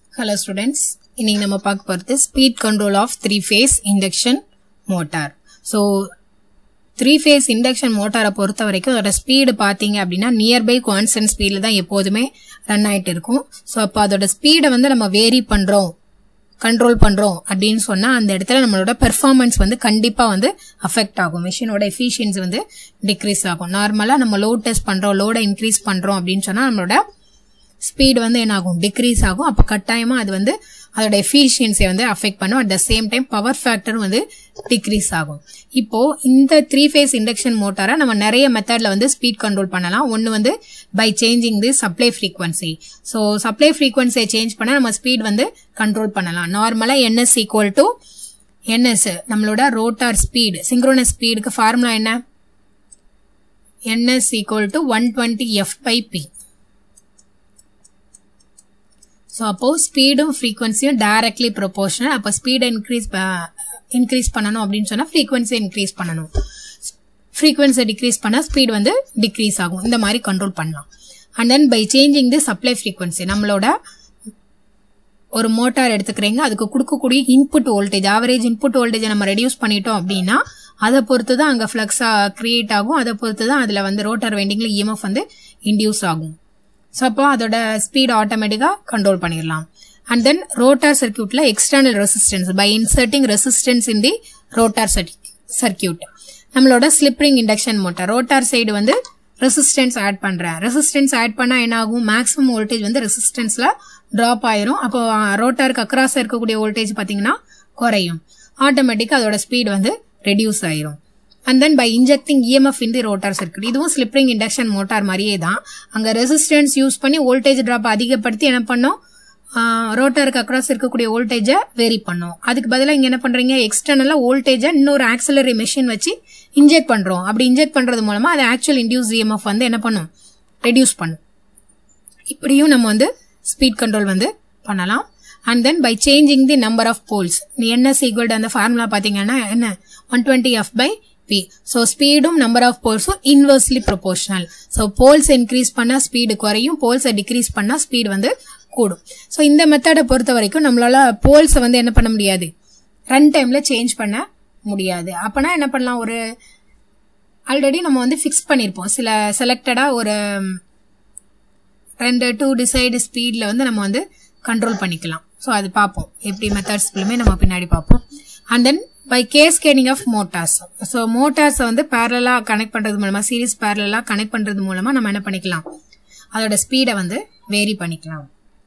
hello students இன்னைக்கு நம்ம பார்க்க போகிறது speed control of three phase induction motor so three phase induction மோட்டாரை பொறுத்த வரைக்கும் அதோட ஸ்பீடு பார்த்தீங்க அப்படின்னா நியர்பை கான்ஸ்டன்ட் ஸ்பீடில் தான் எப்போதுமே ரன் ஆகிட்டு இருக்கும் ஸோ அப்போ அதோட ஸ்பீடை வந்து நம்ம வேரி பண்ணுறோம் கண்ட்ரோல் பண்ணுறோம் அப்படின்னு சொன்னால் அந்த இடத்துல நம்மளோட பெர்ஃபார்மன்ஸ் வந்து கண்டிப்பாக வந்து அஃபெக்ட் ஆகும் மிஷினோட எஃபிஷியன்சி வந்து டிக்ரீஸ் ஆகும் நார்மலாக நம்ம லோட் டெஸ்ட் பண்ணுறோம் லோடை இன்க்ரீஸ் பண்ணுறோம் அப்படின்னு சொன்னால் நம்மளோட ஸ்பீடு வந்து என்ன ஆகும் டிக்ரீஸ் ஆகும் அப்போ கட்டாயமாக அது வந்து அதோட எஃபிஷியன்சியை வந்து அஃபெக்ட் பண்ணும் at the same time power ஃபேக்டரும் வந்து டிக்ரீஸ் ஆகும் இப்போ இந்த த்ரீ ஃபேஸ் இண்டக்ஷன் மோட்டாரை நம்ம நிறைய மெத்தட்ல வந்து ஸ்பீட் கண்ட்ரோல் பண்ணலாம் ஒன்று வந்து by changing the supply frequency so supply ஃப்ரீக்வன்சியை சேஞ்ச் பண்ணால் நம்ம ஸ்பீட் வந்து கண்ட்ரோல் பண்ணலாம் நார்மலாக என்எஸ் ஈக்குவல் டு என்எஸ் நம்மளோட ரோட்டார் ஸ்பீடு சிங்க்ரோனஸ் ஸ்பீடுக்கு ஃபார்முலா என்ன NS equal to one twenty F by P so அப்போ ஸ்பீடும் ஃப்ரீக்வன்சியும் டைரக்ட்லி ப்ரொபோர்ஷனல் அப்போ ஸ்பீடை இன்க்ரீஸ் இன்க்ரீஸ் பண்ணணும் அப்படின்னு சொன்னால் ஃப்ரீக்வன்சியை இன்க்ரீஸ் பண்ணணும் ஃப்ரீக்வன்சியை டிக்ரீஸ் பண்ணால் ஸ்பீட் வந்து டிக்ரீஸ் ஆகும் இந்த மாதிரி கண்ட்ரோல் பண்ணலாம் and then by changing the supply frequency நம்மளோட ஒரு மோட்டார் எடுத்துக்கிறீங்க அதுக்கு கொடுக்கக்கூடிய இன்புட் வோல்டேஜ் ஆவரேஜ் இன்புட் வோல்டேஜை நம்ம ரெடியூஸ் பண்ணிட்டோம் அப்படின்னா அதை பொறுத்து தான் அங்கே ஃப்ளக்ஸ் கிரியேட் ஆகும் அதை பொறுத்து தான் அதில் வந்து ரோட்டார் வெண்டிங்கில் இஎம்எஃப் வந்து இன்டியூஸ் ஆகும் ஸோ அப்போ அதோட ஸ்பீட் ஆட்டோமேட்டிக்காக கண்ட்ரோல் பண்ணிடலாம் அண்ட் தென் ரோட்டார் சர்க்கியூட்டில் external resistance by inserting resistance in the rotor circuit நம்மளோட slip ring induction motor rotor side வந்து ரெசிஸ்டன்ஸ் ஆட் பண்ணுறேன் ரெசிஸ்டன்ஸ் ஆட் பண்ணால் என்ன ஆகும் மேக்ஸிமம் வோல்டேஜ் வந்து ரெசிஸ்டன்ஸில் ட்ராப் ஆயிரும் அப்போ ரோட்டாருக்கு அக்ராஸ் இருக்கக்கூடிய வோல்டேஜ் பார்த்தீங்கன்னா குறையும் ஆட்டோமேட்டிக்காக அதோட ஸ்பீட் வந்து ரெடியூஸ் ஆயிரும் and then by injecting EMF in the rotor circuit இதுவும் ஸ்லிப்ரிங் இண்டக்ஷன் மோட்டார் மாதிரியே தான் அங்கே ரெசிஸ்டன்ஸ் யூஸ் பண்ணி வோல்டேஜ் ட்ராப் அதிகப்படுத்தி என்ன பண்ணோம் ரோட்டருக்கு அக்ராஸ் இருக்கக்கூடிய வோல்டேஜை வேரி பண்ணும் அதுக்கு பதிலாக இங்கே என்ன பண்ணுறீங்க எக்ஸ்டர்னலாக வோல்டேஜை இன்னொரு ஆக்சலரி மெஷின் வச்சு இன்ஜெக்ட் பண்ணுறோம் அப்படி இன்ஜெக்ட் பண்ணுறது மூலமாக அது ஆக்சுவல் இன்டியூஸ் இஎம்எஃப் வந்து என்ன பண்ணும் ரெடியூஸ் பண்ணும் இப்படியும் நம்ம வந்து ஸ்பீட் கண்ட்ரோல் வந்து பண்ணலாம் and then by changing the number of poles NS equal அந்த ஃபார்முலா பார்த்தீங்கன்னா என்ன one twenty F by P so ஸ்பீடும் நம்பர் ஆஃப் போல்ஸும் inversely proportional so poles increase பண்ணால் ஸ்பீடு குறையும் போல்ஸை டிக்ரீஸ் பண்ணால் ஸ்பீடு வந்து கூடும் ஸோ இந்த மெத்தடை பொறுத்த வரைக்கும் நம்மளால போல்ஸை வந்து என்ன பண்ண முடியாது ரன் டைமில் சேஞ்ச் பண்ண முடியாது அப்போனா என்ன பண்ணலாம் ஒரு ஆல்ரெடி நம்ம வந்து ஃபிக்ஸ் பண்ணியிருப்போம் சில செலக்டடாக ஒரு ரெண்டு டூ டிசைடு ஸ்பீடில் வந்து நம்ம வந்து கண்ட்ரோல் பண்ணிக்கலாம் ஸோ அது பார்ப்போம் எப்படி மெத்தட்ஸ் ஃபுல்லுமே நம்ம பின்னாடி பார்ப்போம் and then by cascading of motors so மோட்டார்ஸை வந்து பேரலாக கனெக்ட் பண்ணுறது மூலமாக சீரிஸ் பேரலாக கனெக்ட் பண்ணுறது மூலமாக நம்ம என்ன பண்ணிக்கலாம் அதோட ஸ்பீடை வந்து வேரி பண்ணிக்கலாம்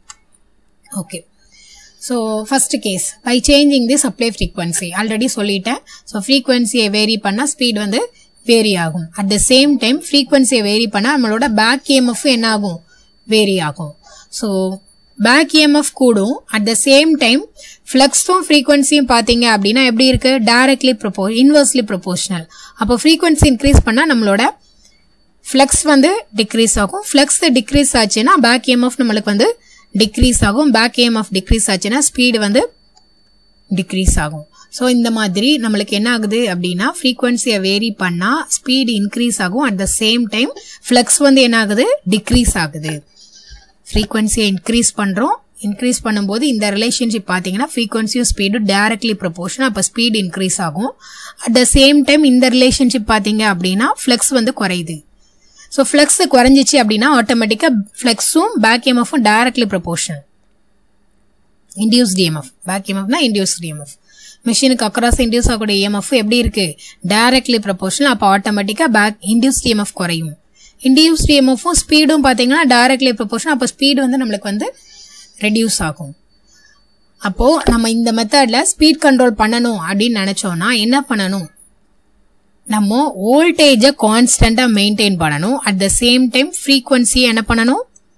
okay so first case by changing the supply frequency already சொல்லிட்டேன் ஸோ ஃப்ரீக்வன்சியை வேரி பண்ணால் ஸ்பீட் வந்து வேரி ஆகும் அட் த சேம் டைம் ஃப்ரீக்வன்சியை வேரி பண்ணால் நம்மளோட பேக் இஎம்எஃப் என்ன ஆகும் வேரி ஆகும் ஸோ பேக் இஎம்எஃப் கூடும் அட் த சேம் டைம் ஃப்ளக்ஸும் ஃப்ரீக்வன்சியும் பார்த்தீங்க அப்படின்னா எப்படி இருக்கு டைரக்ட்லி ப்ரொபோ இன்வெர்ஸ்லி ப்ரொபோஷனல் அப்போ ஃப்ரீக்வன்சி இன்க்ரீஸ் பண்ணால் நம்மளோட ஃப்ளக்ஸ் வந்து டிக்ரீஸ் ஆகும் ஃப்ளக்ஸ் டிக்ரீஸ் ஆச்சுன்னா பேக் இஎம்எஃப் நம்மளுக்கு வந்து டிக்ரீஸ் ஆகும் பேக் இஎம்எஃப் டிக்ரீஸ் ஆச்சுன்னா ஸ்பீடு வந்து டிக்ரீஸ் ஆகும் ஸோ இந்த மாதிரி நம்மளுக்கு என்ன ஆகுது அப்படின்னா ஃப்ரீக்வன்சியை வேரி பண்ணால் ஸ்பீடு இன்க்ரீஸ் ஆகும் at the same time flux வந்து என்ன ஆகுது டிக்ரீஸ் ஆகுது ஃப்ரீக்வன்சியை இன்க்ரீஸ் பண்ணுறோம் இன்க்ரீஸ் பண்ணும்போது இந்த ரிலேஷன்ஷிப் பார்த்தீங்கன்னா ஃப்ரீக்வன்சியும் ஸ்பீடும் டைரக்ட்லி ப்ரொபோர்ஷன் அப்போ ஸ்பீடு இன்க்ரீஸ் ஆகும் அட் த சேம் டைம் இந்த ரிலேஷன்ஷிப் பார்த்தீங்க அப்படின்னா ஃப்ளெக்ஸ் வந்து குறையுது ஸோ ஃப்ளெக்ஸ் குறைஞ்சிச்சு அப்படின்னா ஆட்டோமேட்டிக்காக ஃப்ளெக்ஸும் பேக் எம்எஃப்பும் directly proportion induced EMF back எம்எஃப்னா இன்டியூஸ் டிஎம்எஃப் மிஷினுக்கு அக்ராஸ் இன்டியூஸ் ஆகக்கூடிய இஎம்எஃப் எப்படி இருக்கு டைரக்ட்லி ப்ரொபோர்ஷனல் அப்போ ஆட்டோமேட்டிக்காக பேக் இன்டியூஸ் டிஎம்எஃப் குறையும் இன்டியூஸ் டிஎம்எஃப்பும் ஸ்பீடும் பார்த்தீங்கன்னா டைரக்ட்லி ப்ரொபோர்ஷன் அப்போ ஸ்பீடு வந்து நம்மளுக்கு வந்து ரெடியூஸ் ஆகும் அப்போது நம்ம இந்த மெத்தடில் ஸ்பீட் கண்ட்ரோல் பண்ணணும் அப்படின்னு நினச்சோன்னா என்ன பண்ணணும் நம்ம வோல்டேஜை கான்ஸ்டண்ட்டாக மெயின்டைன் பண்ணணும் அட் த சேம் டைம் ஃப்ரீக்வன்சியை என்ன பண்ணணும்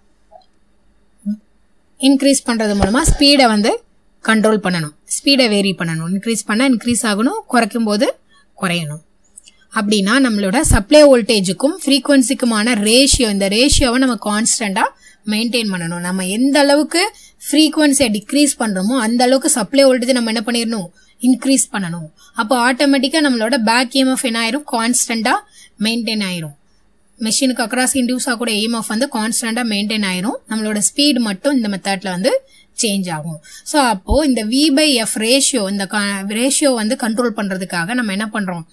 இன்க்ரீஸ் பண்ணுறது மூலமாக ஸ்பீடை வந்து கண்ட்ரோல் பண்ணணும் ஸ்பீடை வேரி பண்ணணும் இன்க்ரீஸ் பண்ணால் இன்க்ரீஸ் ஆகணும் குறைக்கும் போது குறையணும் அப்படின்னா நம்மளோட சப்ளை வோல்டேஜுக்கும் ஃப்ரீக்வன்சிக்குமான ரேஷியோ இந்த ரேஷியோவை நம்ம கான்ஸ்டண்ட்டாக மெயின்டைன் பண்ணணும் நம்ம எந்த அளவுக்கு ஃப்ரீக்வன்சியை டிக்ரீஸ் பண்ணுறோமோ அந்த அளவுக்கு சப்ளை வோல்டேஜ் நம்ம என்ன பண்ணிடணும் இன்க்ரீஸ் பண்ணணும் அப்போ ஆட்டோமேட்டிக்காக நம்மளோட பேக் இஎம்எஃப் என்ன ஆயிரும் கான்ஸ்டண்ட்டாக மெயின்டைன் ஆயிரும் மெஷினுக்கு அக்ராஸ் இன்டியூஸ் ஆகக்கூடிய இஎம்எஃப் வந்து கான்ஸ்டண்ட்டாக மெயின்டைன் ஆயிரும் நம்மளோட ஸ்பீடு மட்டும் இந்த மெத்தட்ல வந்து சேஞ்ச் ஆகும் ஸோ அப்போ இந்த வி பை எஃப் ரேஷியோ இந்த ரேஷியோ வந்து கண்ட்ரோல் பண்றதுக்காக நம்ம என்ன பண்றோம்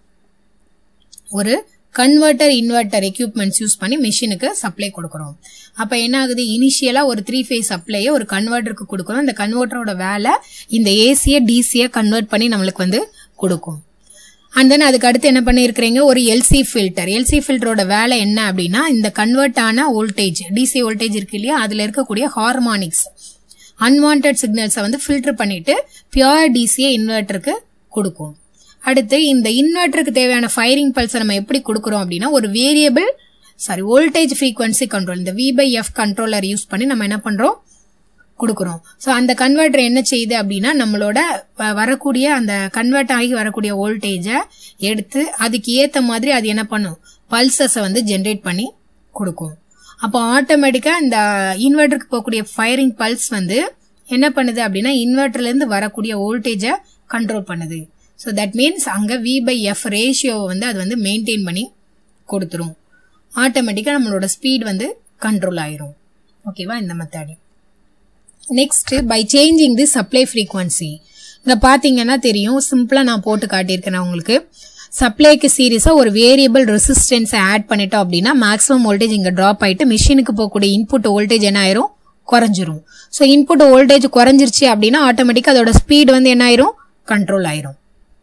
ஒரு கன்வெர்ட்டர் இன்வெர்ட்டர் எக்யூப்மெண்ட்ஸ் யூஸ் பண்ணி மிஷினுக்கு சப்ளை கொடுக்குறோம் அப்போ என்ன ஆகுது இனிஷியலாக ஒரு த்ரீ ஃபேஸ் சப்ளையை ஒரு கன்வெர்ட்டருக்கு கொடுக்குறோம் இந்த கன்வெர்ட்டரோட வேலை இந்த ஏசியை டிசியை கன்வெர்ட் பண்ணி நம்மளுக்கு வந்து கொடுக்கும் அண்ட் தென் அதுக்கு அடுத்து என்ன பண்ணியிருக்கிறீங்க ஒரு எல்சி ஃபில்டர் எல்சி ஃபில்டரோட வேலை என்ன அப்படின்னா இந்த கன்வெர்ட் ஆன வோல்டேஜ் டிசி வோல்டேஜ் இருக்கு இல்லையா அதில் இருக்கக்கூடிய ஹார்மானிக்ஸ் அன்வான்ட் சிக்னல்ஸை வந்து ஃபில்டர் பண்ணிட்டு பியூர் டிசியை இன்வெர்ட்டருக்கு கொடுக்கும் அடுத்து இந்த இன்வெர்ட்டருக்கு தேவையான ஃபயரிங் பல்ஸை நம்ம எப்படி கொடுக்குறோம் அப்படின்னா ஒரு variable sorry voltage frequency control இந்த V by F controller use பண்ணி நம்ம என்ன பண்றோம் கொடுக்குறோம் ஸோ அந்த கன்வெர்ட்டர் என்ன செய்யுது அப்படின்னா நம்மளோட வ- வரக்கூடிய அந்த கன்வெர்ட் ஆகி வரக்கூடிய வோல்டேஜை எடுத்து அதுக்கு ஏற்ற மாதிரி அது என்ன பண்ணும் பல்சஸை வந்து ஜென்ரேட் பண்ணி கொடுக்கும் அப்போ ஆட்டோமேட்டிக்காக இந்த இன்வெர்ட்டருக்கு போகக்கூடிய ஃபயரிங் பல்ஸ் வந்து என்ன பண்ணுது அப்படின்னா இன்வெர்ட்டர்லேருந்து வரக்கூடிய வோல்டேஜை கண்ட்ரோல் பண்ணுது ஸோ தட் மீன்ஸ் அங்கே வி பை எஃப் ரேஷியோவை வந்து அது வந்து மெயின்டைன் பண்ணி கொடுத்துரும் ஆட்டோமேட்டிக்காக நம்மளோட ஸ்பீட் வந்து கண்ட்ரோல் ஆயிரும் ஓகேவா இந்த method next by changing the supply frequency இங்கே பார்த்தீங்கன்னா தெரியும் சிம்பிளாக நான் போட்டு காட்டியிருக்கேன் உங்களுக்கு சப்ளைக்கு சீரியஸாக ஒரு வேரியபிள் ரெசிஸ்டன்ஸை ஆட் பண்ணிட்டோம் அப்படின்னா மேக்ஸிமம் வோல்டேஜ் இங்கே ட்ராப் ஆயிட்டு மிஷினுக்கு போகக்கூடிய இன்புட் வோல்டேஜ் என்ன ஆயிரும் குறைஞ்சிரும் ஸோ இன்புட் வோல்டேஜ் குறைஞ்சிருச்சு அப்படின்னா ஆட்டோமேட்டிக்காக அதோட ஸ்பீட் வந்து என்ன ஆயிரும் கண்ட்ரோல் ஆயிரும்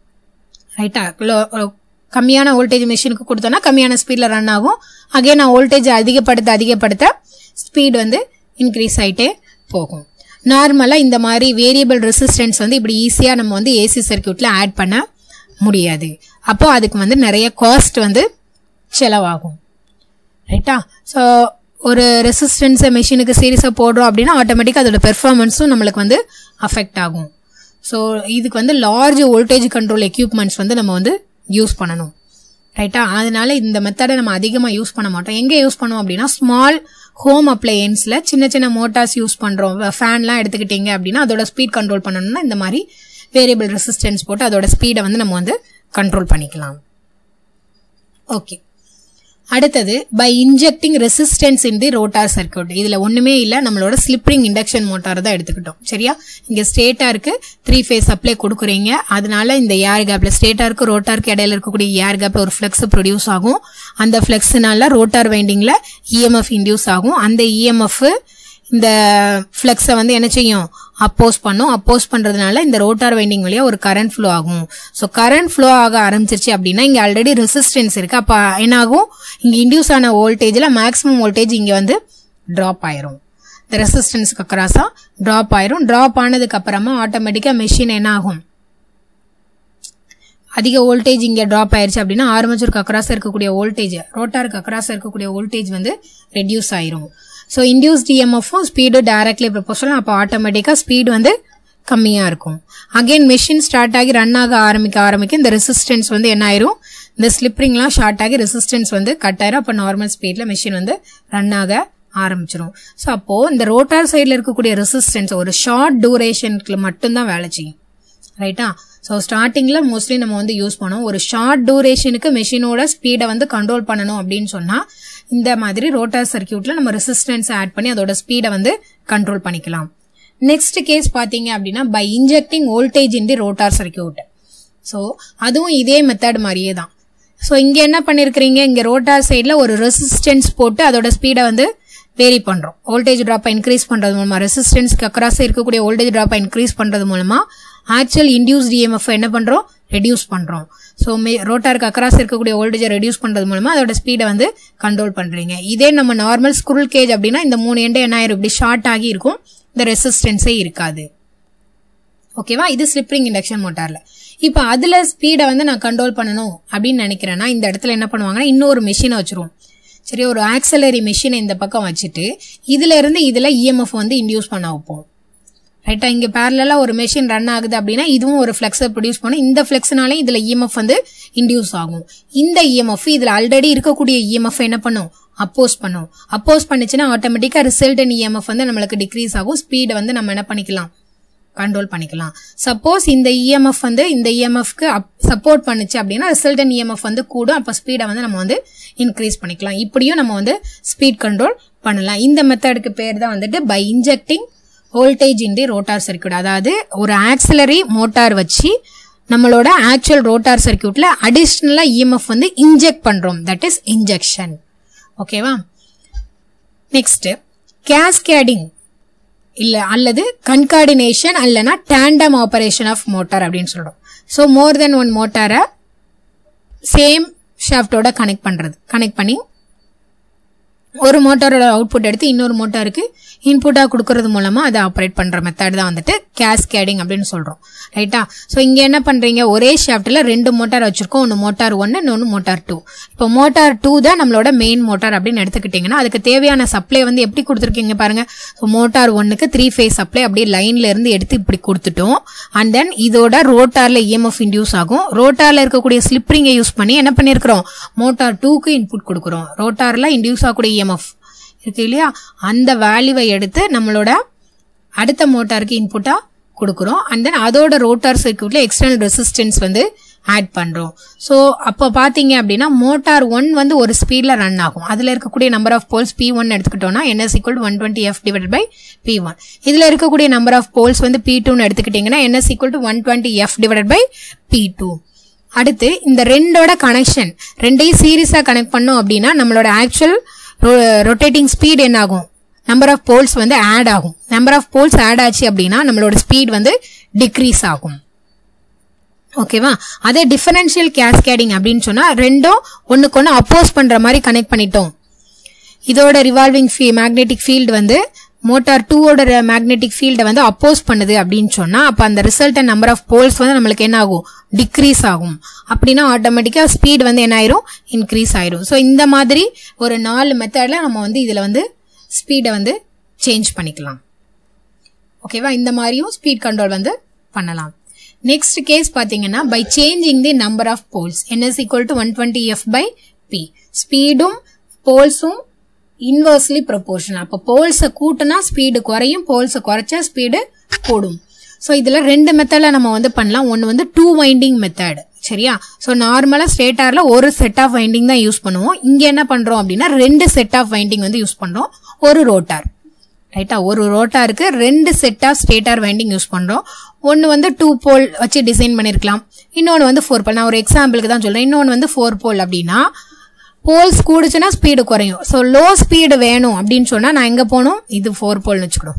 ரைட்டா கம்மியான வோல்டேஜ் மிஷினுக்கு கொடுத்தோன்னா கம்மியான ஸ்பீடில் ரன் ஆகும் அகைன் நான் வோல்டேஜ் அதிகப்படுத்த அதிகப்படுத்த ஸ்பீட் வந்து இன்க்ரீஸ் ஆயிட்டே போகும் நார்மலாக இந்த மாதிரி வேரியபிள் ரெசிஸ்டன்ஸ் வந்து இப்படி ஈஸியாக நம்ம வந்து ஏசி சர்க்கியூட்டில் ஆட் பண்ண முடியாது அப்போ அதுக்கு வந்து நிறைய காஸ்ட் வந்து செலவாகும் ரைட்டா ஸோ ஒரு ரெசிஸ்டன்ஸை மிஷினுக்கு சீரியஸாக போடுறோம் அப்படின்னா ஆட்டோமேட்டிக்காக அதோட பெர்ஃபார்மன்ஸும் நம்மளுக்கு வந்து அஃபெக்ட் ஆகும் ஸோ இதுக்கு வந்து லார்ஜ் வோல்டேஜ் கண்ட்ரோல் எக்யூப்மெண்ட்ஸ் வந்து நம்ம வந்து யூஸ் பண்ணணும் ரைட்டா அதனால இந்த மெத்தடை நம்ம அதிகமாக யூஸ் பண்ண மாட்டோம் எங்கே யூஸ் பண்ணுவோம் அப்படின்னா ஸ்மால் ஹோம் அப்ளையன்ஸில் சின்ன சின்ன மோட்டார்ஸ் யூஸ் பண்ணுறோம் ஃபேன்லாம் எடுத்துக்கிட்டீங்க அப்படின்னா அதோட ஸ்பீட் கண்ட்ரோல் பண்ணணும்னா இந்த மாதிரி வேரியபிள் ரெசிஸ்டன்ஸ் போட்டு அதோட ஸ்பீடை வந்து நம்ம வந்து கண்ட்ரோல் பண்ணிக்கலாம் ஓகே அடுத்தது by injecting resistance in the rotor circuit இதுல ஒண்ணுமே இல்ல நம்மளோட ஸ்லிப்ரிங் இண்டக்ஷன் மோட்டார் தான் எடுத்துக்கிட்டோம் சரியா இங்க ஸ்டேட்டா இருக்கு த்ரீ ஃபேஸ் சப்ளை கொடுக்குறீங்க அதனால இந்த ஏர் கேப்ல ஸ்டேட்டாருக்கு ரோட்டாருக்கு இடையில இருக்கக்கூடிய ஏர் கேப்ல ஒரு ஃபிளக்ஸ் ப்ரொடியூஸ் ஆகும் அந்த ஃபிளக்ஸ்னால ரோட்டார் வைண்டிங்ல இஎம்எஃப் இன்டியூஸ் ஆகும் அந்த இஎம்எஃப் இந்த ஃப்ளக்ஸை வந்து என்ன செய்யும் அப்போஸ் பண்ணும் அப்போஸ் பண்றதுனால இந்த ரோட்டார் வைண்டிங் வழியா ஒரு கரண்ட் ஃப்ளோ ஆகும் ஸோ கரண்ட் ஃப்ளோ ஆக ஆரம்பிச்சிருச்சு அப்படின்னா இங்க ஆல்ரெடி ரெசிஸ்டன்ஸ் இருக்கு அப்ப என்ன ஆகும் இங்க இன்டியூஸ் ஆன வோல்டேஜ்ல மேக்ஸிமம் வோல்டேஜ் இங்க வந்து டிராப் ஆயிரும் இந்த ரெசிஸ்டன்ஸ்க்கு அக்ராஸா டிராப் ஆயிரும் டிராப் ஆனதுக்கு அப்புறமா ஆட்டோமேட்டிக்கா மெஷின் என்ன ஆகும் அதிக வோல்டேஜ் இங்கே ட்ராப் ஆயிருச்சு அப்படின்னா ஆர்மேச்சருக்கு அக்ராஸ் இருக்கக்கூடிய வோல்டேஜ் ரோட்டாருக்கு அக்ராஸ் இருக்கக்கூடிய வோல்டேஜ் வந்து ரெடியூஸ் ஆயிரும் ஸோ இன்டியூஸ் டிஎம்எஃப்பும் ஸ்பீடு டைரக்ட்லி ப்ரொபோஷனல் அப்போ ஆட்டோமேட்டிக்காக ஸ்பீடு வந்து கம்மியாக இருக்கும் அகைன் மெஷின் ஸ்டார்ட் ஆகி ரன் ஆக ஆரம்பிக்க ஆரம்பிக்க இந்த ரெசிஸ்டன்ஸ் வந்து என்ன ஆயிரும் இந்த ஸ்லிப்ரிங்லாம் ஷார்ட் ஆகி ரெசிஸ்டன்ஸ் வந்து கட் ஆயிரும் அப்போ நார்மல் ஸ்பீடில் மெஷின் வந்து ரன் ஆக ஆரம்பிச்சிரும் ஸோ அப்போது இந்த ரோட்டார் சைடில் இருக்கக்கூடிய ரெசிஸ்டன்ஸ் ஒரு ஷார்ட் டூரேஷனுக்கு மட்டும்தான் வேலை செய்யும் ரைட்டா ஸோ ஸ்டார்டிங்கில் மோஸ்ட்லி நம்ம வந்து யூஸ் பண்ணுவோம் ஒரு ஷார்ட் டூரேஷனுக்கு மெஷினோட ஸ்பீடை வந்து கண்ட்ரோல் பண்ணணும் அப்படின்னு சொன்னால் இந்த மாதிரி ரோட்டார் சர்க்கியூட்டில் நம்ம ரெசிஸ்டன்ஸ் ஆட் பண்ணி அதோட ஸ்பீடை வந்து கண்ட்ரோல் பண்ணிக்கலாம் நெக்ஸ்ட் கேஸ் பார்த்தீங்க அப்படின்னா by injecting voltage in the rotor circuit so அதுவும் இதே மெத்தட் மாதிரியே தான் ஸோ இங்கே என்ன பண்ணியிருக்கிறீங்க இங்கே ரோட்டார் சைடில் ஒரு ரெசிஸ்டன்ஸ் போட்டு அதோட ஸ்பீடை வந்து வேரி பண்ணுறோம் வோல்டேஜ் ட்ராப்பை இன்க்ரீஸ் பண்ணுறது மூலமாக ரெசிஸ்டன்ஸ்க்கு அக்ராஸ் இருக்கக்கூடிய வோல்டேஜ் ட்ராப்பை இன்க்ரீஸ் பண்ணுறது மூலமாக ஆக்சுவல் இன்டியூஸ் டிஎம்எஃப் என்ன பண்ணுறோம் ரெடியூஸ் பண்ணுறோம் ஸோ மே ரோட்டாருக்கு அக்ராஸ் இருக்கக்கூடிய வோல்டேஜை ரெடியூஸ் பண்ணுறது மூலமாக அதோட ஸ்பீடை வந்து கண்ட்ரோல் பண்ணுறீங்க இதே நம்ம நார்மல் ஸ்குருல் கேஜ் அப்படின்னா இந்த மூணு எண்டை என்ன ஆயிரும் இப்படி ஷார்ட் ஆகி இருக்கும் இந்த ரெசிஸ்டன்ஸே இருக்காது ஓகேவா இது ஸ்லிப்ரிங் இண்டக்ஷன் மோட்டார்ல இப்போ அதுல ஸ்பீடை வந்து நான் கண்ட்ரோல் பண்ணணும் அப்படின்னு நினைக்கிறேன்னா இந்த இடத்துல என்ன பண்ணுவாங்கன்னா இன்னொரு மிஷினை வச்சிருவோம் சரி ஒரு ஆக்சலரி மிஷினை இந்த பக்கம் வச்சுட்டு இதுல இருந்து இதுல இஎம்எஃப் வந்து இன்டியூஸ் பண்ண வைப்போம் ரைட்டா இங்க பேரலா ஒரு மெஷின் ரன் ஆகுது அப்படின்னா இதுவும் ஒரு ஃபிளக்ஸை ப்ரொடியூஸ் பண்ணும் இந்த ஃபிளக்ஸ்னாலே இதுல இஎம்எஃப் வந்து இன்டியூஸ் ஆகும் இந்த இஎம்எஃப் இதுல ஆல்ரெடி இருக்கக்கூடிய இஎம்எஃப் என்ன பண்ணும் அப்போஸ் பண்ணும் அப்போஸ் பண்ணுச்சுன்னா ஆட்டோமேட்டிக்கா ரிசல்டன் இஎம்எஃப் வந்து நம்மளுக்கு டிக்ரீஸ் ஆகும் ஸ்பீடை வந்து நம்ம என்ன பண்ணிக்கலாம் கண்ட்ரோல் பண்ணிக்கலாம் சப்போஸ் இந்த இஎம்எஃப் வந்து இந்த இஎம்எஃப்க்கு சப்போர்ட் பண்ணுச்சு அப்படின்னா ரிசல்டன் இஎம்எஃப் வந்து கூடும் அப்போ ஸ்பீடை வந்து நம்ம வந்து இன்க்ரீஸ் பண்ணிக்கலாம் இப்படியும் நம்ம வந்து ஸ்பீட் கண்ட்ரோல் பண்ணலாம் இந்த மெத்தடுக்கு பேர் தான் வந்துட்டு by injecting voltage in the rotor circuit அதாவது ஒரு ஆக்சிலரி மோட்டார் வச்சு நம்மளோட ஆக்சுவல் ரோட்டார் சர்க்கியூட்ல அடிஷ்னலா இஎம்எஃப் வந்து இன்ஜெக்ட் பண்றோம் தட் இஸ் இன்ஜெக்ஷன் ஓகேவா நெக்ஸ்ட் கேஸ்கேடிங் இல்ல அல்லது கன்கார்டினேஷன் அல்லனா டேண்டம் ஆபரேஷன் ஆஃப் மோட்டார் அப்படின்னு சொல்றோம் ஸோ மோர் தென் ஒன் மோட்டாரை சேம் ஷாஃப்டோட கனெக்ட் பண்றது கனெக்ட் பண்ணி ஒரு மோட்டாரோட அவுட்புட் எடுத்து இன்னொரு மோட்டாருக்கு இன்புட்டாக கொடுக்கறது மூலமாக அதை ஆப்ரேட் பண்ணுற மெத்தட் தான் வந்துட்டு கேஸ்கேடிங் அப்படின்னு சொல்கிறோம் ரைட்டா ஸோ இங்கே என்ன பண்ணுறீங்க ஒரே ஷாஃப்ட்டில் ரெண்டு மோட்டார் வச்சுருக்கோம் ஒன்று மோட்டார் ஒன்று இன்னொன்று மோட்டார் டூ இப்போ மோட்டார் டூ தான் நம்மளோட மெயின் மோட்டார் அப்படின்னு எடுத்துக்கிட்டிங்கன்னா அதுக்கு தேவையான சப்ளை வந்து எப்படி கொடுத்துருக்கீங்க பாருங்க ஸோ மோட்டார் ஒன்றுக்கு த்ரீ ஃபேஸ் சப்ளை அப்படியே லைன்ல இருந்து எடுத்து இப்படி கொடுத்துட்டோம் அண்ட் தென் இதோட ரோட்டாரில் இஎம்எஃப் இன்டியூஸ் ஆகும் ரோட்டாரில் இருக்கக்கூடிய ஸ்லிப்ரிங்கை யூஸ் பண்ணி என்ன பண்ணியிருக்கிறோம் மோட்டார் டூக்கு இன்புட் கொடுக்குறோம் ரோட்டாரில் இன்டியூஸ் ஆகக்கூடிய இஎம்எஃப் இருக்கு இல்லையா அந்த வேல்யூவை எடுத்து நம்மளோட அடுத்த மோட்டாருக்கு இன்புட்டா கொடுக்குறோம் அண்ட் தென் அதோட ரோட்டார் சர்க்கியூட்ல எக்ஸ்டர்னல் ரெசிஸ்டன்ஸ் வந்து ஆட் பண்றோம் ஸோ அப்போ பார்த்தீங்க அப்படின்னா மோட்டார் ஒன் வந்து ஒரு ஸ்பீடில் ரன் ஆகும் அதில் இருக்கக்கூடிய number of poles P one எடுத்துக்கிட்டோம்னா NS equal one twenty F divide by P one இதில் இருக்கக்கூடிய நம்பர் ஆஃப் போல்ஸ் வந்து பி டூன்னு எடுத்துக்கிட்டிங்கன்னா NS equal to one twenty F divide by P two அடுத்து இந்த ரெண்டோட கனெக்ஷன் ரெண்டையும் சீரியஸாக கனெக்ட் பண்ணோம் அப்படின்னா நம்மளோட ஆக்சுவல் ரொட்டேட்டிங் ஸ்பீட் என்ன ஆகும் நம்பர் ஆஃப் போல்ஸ் வந்து ஆட் ஆகும் நம்பர் ஆஃப் போல்ஸ் ஆட் ஆச்சு அப்படின்னா நம்மளோட ஸ்பீட் வந்து டிக்ரீஸ் ஆகும் ஓகேவா அதே டிஃபரன்ஷியல் கேஸ்கேடிங் அப்படின்னு சொன்னா ரெண்டும் ஒண்ணுக்கு ஒன்று அப்போஸ் பண்ற மாதிரி கனெக்ட் பண்ணிட்டோம் இதோட ரிவால்விங் ஃபீ மேக்னெட்டிக் ஃபீல்டு வந்து மோட்டார் டூவோட மேக்னெட்டிக் ஃபீல்டை வந்து அப்போஸ் பண்ணுது அப்படின்னு சொன்னா அப்ப அந்த ரிசல்ட் நம்பர் ஆஃப் போல்ஸ் வந்து நம்மளுக்கு என்ன ஆகும் டிக்ரீஸ் ஆகும் அப்படின்னா ஆட்டோமேட்டிக்கா ஸ்பீட் வந்து என்ன ஆயிரும் இன்க்ரீஸ் ஆயிரும் ஸோ இந்த மாதிரி ஒரு நாலு மெத்தட்ல நம்ம வந்து இதுல வந்து ஸ்பீடை வந்து சேஞ்ச் பண்ணிக்கலாம் ஓகேவா இந்த மாதிரியும் ஸ்பீட் கண்ட்ரோல் வந்து பண்ணலாம் நெக்ஸ்ட் கேஸ் பார்த்தீங்கன்னா by changing the number of poles NS equal to one twenty F by P ஸ்பீடும் போல்ஸும் இன்வர்ஸ்லி ப்ரொபோர்ஷனல் அப்போ போல்ஸை கூட்டினா ஸ்பீடு குறையும் போல்ஸை குறைச்சா ஸ்பீடு கூடும் ஸோ இதில் ரெண்டு மெத்தடில் நம்ம வந்து பண்ணலாம் ஒன்று வந்து டூ வைண்டிங் மெத்தட் சரியா ஸோ நார்மலாக ஸ்ட்ரேட்டாரில் ஒரு செட் ஆஃப் வைண்டிங் தான் யூஸ் பண்ணுவோம் இங்கே என்ன பண்ணுறோம் அப்படின்னா ரெண்டு செட் ஆஃப் வைண்டிங் வந்து யூஸ் பண்ணுறோம் ஒரு ரோட்டார் ரைட்டா ஒரு ரோட்டாருக்கு ரெண்டு set of stator winding use பண்ணுறோம் ஒன்று வந்து டூ போல் வச்சு டிசைன் பண்ணியிருக்கலாம் இன்னொன்று வந்து ஃபோர் போல் நான் ஒரு எக்ஸாம்பிளுக்கு தான் சொல்கிறேன் இன்னொன்று வந்து ஃபோர் போல் அப்படின்னா போல்ஸ் கூடுச்சுன்னா ஸ்பீடு குறையும் ஸோ லோ ஸ்பீடு வேணும் அப்படின்னு சொன்னால் நான் எங்கே போகணும் இது ஃபோர் போல்னு வச்சுக்கணும்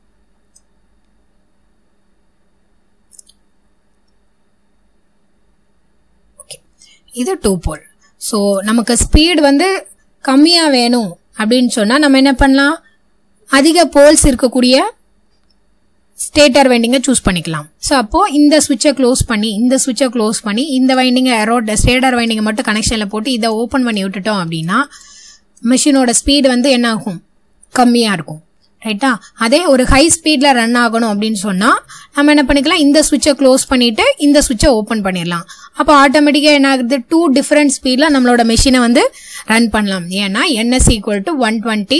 இது டூ போல் ஸோ நமக்கு ஸ்பீடு வந்து கம்மியாக வேணும் அப்படின்னு சொன்னால் நம்ம என்ன பண்ணலாம் அதிக போல்ஸ் இருக்கக்கூடிய ஸ்டேட்டர் வைண்டிங்கை சூஸ் பண்ணிக்கலாம் ஸோ அப்போ இந்த சுவிட்சை க்ளோஸ் பண்ணி இந்த சுவிட்சை க்ளோஸ் பண்ணி இந்த வைண்டிங்கை ரோட் ஸ்டேட்டர் வைண்டிங்கை மட்டும் கனெக்ஷனில் போட்டு இதை ஓப்பன் பண்ணி விட்டுட்டோம் அப்படின்னா மிஷினோட ஸ்பீடு வந்து என்ன ஆகும் கம்மியாக இருக்கும் ரைட்டா அதே ஒரு ஹை ஸ்பீடில் ரன் ஆகணும் அப்படின்னு சொன்னால் நம்ம என்ன பண்ணிக்கலாம் இந்த சுவிட்சை க்ளோஸ் பண்ணிவிட்டு இந்த சுவிட்சை ஓப்பன் பண்ணிடலாம் அப்போ ஆட்டோமேட்டிக்காக என்ன ஆகுது டூ டிஃப்ரெண்ட் ஸ்பீடில் நம்மளோட மிஷினை வந்து ரன் பண்ணலாம் ஏன்னா NS equal to one twenty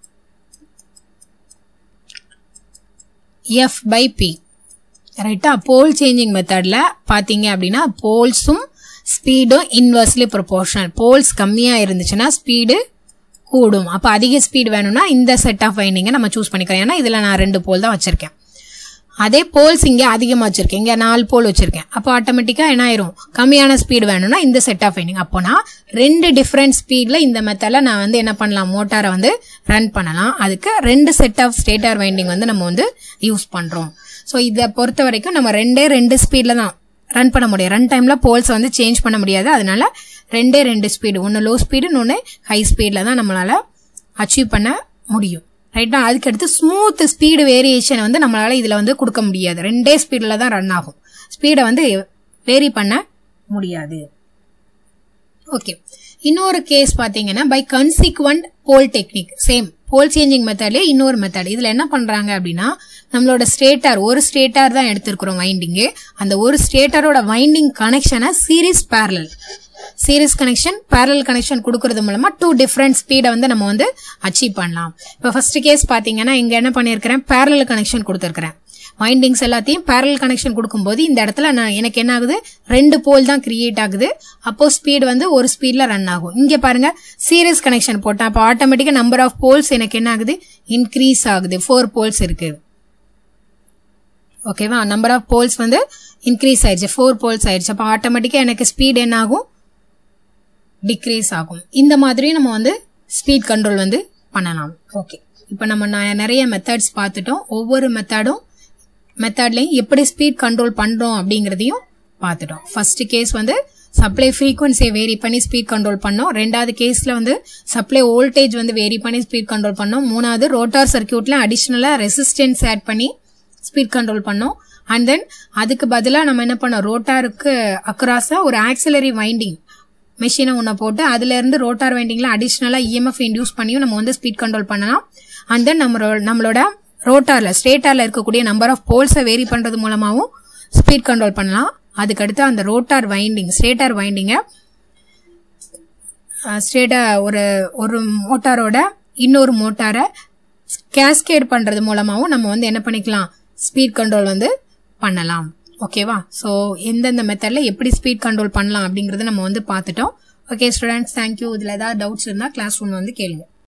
F by P ரைட்டா போல் சேஞ்சிங் மெத்தடில் பார்த்தீங்க அப்படின்னா போல்ஸும் ஸ்பீடும் இன்வெர்ஸ்லி ப்ரொபோர்ஷனல் போல்ஸ் கம்மியாக இருந்துச்சுன்னா ஸ்பீடு கூடும் அப்போ அதிக ஸ்பீடு வேணும்னா இந்த செட் ஆஃப் வைண்டிங்கை நம்ம சூஸ் பண்ணிக்கலாம் ஏன்னா இதில் நான் ரெண்டு போல் தான் வச்சுருக்கேன் அதே போல்ஸ் இங்கே அதிகமாக வச்சுருக்கேன் இங்கே நாலு போல் வச்சுருக்கேன் அப்போ ஆட்டோமேட்டிக்காக என்ன ஆயிரும் கம்மியான ஸ்பீடு வேணும்னா இந்த செட் ஆஃப் வைண்டிங் அப்போனா ரெண்டு டிஃப்ரெண்ட் ஸ்பீடில் இந்த மெத்தடில் நான் வந்து என்ன பண்ணலாம் மோட்டாரை வந்து ரன் பண்ணலாம் அதுக்கு ரெண்டு செட் ஆஃப் ஸ்டேட்டார் வைண்டிங் வந்து நம்ம வந்து யூஸ் பண்ணுறோம் ஸோ இதை பொறுத்த வரைக்கும் நம்ம ரெண்டே ரெண்டு ஸ்பீடில் தான் ரன் பண்ண முடியும் ரன் டைமில் போல்ஸ் வந்து சேஞ்ச் பண்ண முடியாது அதனால ரெண்டே ரெண்டு ஸ்பீடு ஒன்று லோ ஸ்பீடு இன்னொன்று ஹை ஸ்பீடில் தான் நம்மளால் அச்சீவ் பண்ண முடியும் ரைட்டா அதுக்கடுத்து ஸ்மூத் ஸ்பீடு வேரியேஷன் வந்து நம்மளால இதில் வந்து கொடுக்க முடியாது ரெண்டே ஸ்பீடில் தான் ரன் ஆகும் ஸ்பீடை வந்து வேரி பண்ண முடியாது ஓகே இன்னொரு கேஸ் பார்த்தீங்கன்னா by consequent pole technique same pole changing மெத்தட்லேயே இன்னொரு மெத்தட் இதில் என்ன பண்ணுறாங்க அப்படின்னா நம்மளோட ஸ்டேட்டார் ஒரு ஸ்டேட்டார் தான் எடுத்திருக்கிறோம் வைண்டிங்கு அந்த ஒரு ஸ்டேட்டரோட வைண்டிங் கனெக்ஷனை series parallel series connection parallel connection கொடுக்கறது மூலமா டூ டிஃப்ரெண்ட் ஸ்பீடை வந்து நம்ம வந்து அச்சீவ் பண்ணலாம் இப்போ ஃபர்ஸ்ட் கேஸ் பார்த்தீங்கன்னா இங்கே என்ன பண்ணியிருக்கிறேன் பேரல் கனெக்ஷன் கொடுத்துருக்கிறேன் வைண்டிங்ஸ் எல்லாத்தையும் பேரல் கனெக்ஷன் கொடுக்கும்போது இந்த இடத்துல நான் எனக்கு என்ன ஆகுது ரெண்டு போல் தான் கிரியேட் ஆகுது அப்போ ஸ்பீடு வந்து ஒரு ஸ்பீடில் ரன் ஆகும் இங்கே பாருங்க சீரியஸ் கனெக்ஷன் போட்டேன் அப்போ ஆட்டோமேட்டிக்காக நம்பர் ஆஃப் போல்ஸ் எனக்கு என்ன ஆகுது இன்க்ரீஸ் ஆகுது ஃபோர் போல்ஸ் இருக்கு ஓகேவா நம்பர் ஆஃப் போல்ஸ் வந்து இன்க்ரீஸ் ஆயிடுச்சு ஃபோர் போல்ஸ் ஆயிடுச்சு அப்போ ஆட்டோமேட்டிக்காக எனக்கு ஸ்பீட் என்ன ஆகும் டிக்ரீஸ் ஆகும் இந்த மாதிரி நம்ம வந்து ஸ்பீட் கண்ட்ரோல் வந்து பண்ணலாம் ஓகே இப்போ நம்ம ந- நிறைய மெத்தட்ஸ் பார்த்துட்டோம் ஒவ்வொரு மெத்தடும் மெத்தட்லையும் எப்படி ஸ்பீட் கண்ட்ரோல் பண்ணுறோம் அப்படிங்கிறதையும் பார்த்துட்டோம் ஃபர்ஸ்ட் கேஸ் வந்து சப்ளை ஃப்ரீக்வன்சியை வேரி பண்ணி ஸ்பீட் கண்ட்ரோல் பண்ணோம் ரெண்டாவது கேஸில் வந்து சப்ளை வோல்டேஜ் வந்து வேரி பண்ணி ஸ்பீட் கண்ட்ரோல் பண்ணோம் மூணாவது ரோட்டார் சர்க்கியூட்டில் அடிஷ்னலாக ரெசிஸ்டன்ஸ் ஆட் பண்ணி ஸ்பீட் கண்ட்ரோல் பண்ணோம் அண்ட் தென் அதுக்கு பதிலாக நம்ம என்ன பண்ணோம் ரோட்டாருக்கு அக்ராஸாக ஒரு ஆக்சிலரி வைண்டிங் மெஷினை ஒன்று போட்டு அதுல இருந்து ரோட்டார் வைண்டிங்ல அடிஷ்னலாக இஎம்எஃப் இன்டியூஸ் பண்ணியும் நம்ம வந்து ஸ்பீட் கண்ட்ரோல் பண்ணலாம் அண்ட் தென் நம்ம நம்மளோட ரோட்டார்ல ஸ்ட்ரேட்டார்ல இருக்கக்கூடிய நம்பர் ஆஃப் போல்ஸை வேரி பண்றது மூலமாகவும் ஸ்பீட் கண்ட்ரோல் பண்ணலாம் அதுக்கடுத்து அந்த ரோட்டார் வைண்டிங் ஸ்ட்ரேட்டார் வைண்டிங்கை ஸ்ட்ரேட்டா ஒரு ஒரு மோட்டாரோட இன்னொரு மோட்டாரை கேஸ்கேட் பண்றது மூலமாகவும் நம்ம வந்து என்ன பண்ணிக்கலாம் ஸ்பீட் கண்ட்ரோல் வந்து பண்ணலாம் ஓகேவா ஸோ எந்தெந்த மெத்தடில் எப்படி ஸ்பீட் கண்ட்ரோல் பண்ணலாம் அப்படிங்கறத நம்ம வந்து பார்த்துட்டோம் ஓகே ஸ்டூடெண்ட்ஸ் தேங்க்யூ இதில் ஏதாவது டவுட்ஸ் இருந்தால் கிளாஸ் ரூம் வந்து கேளுங்க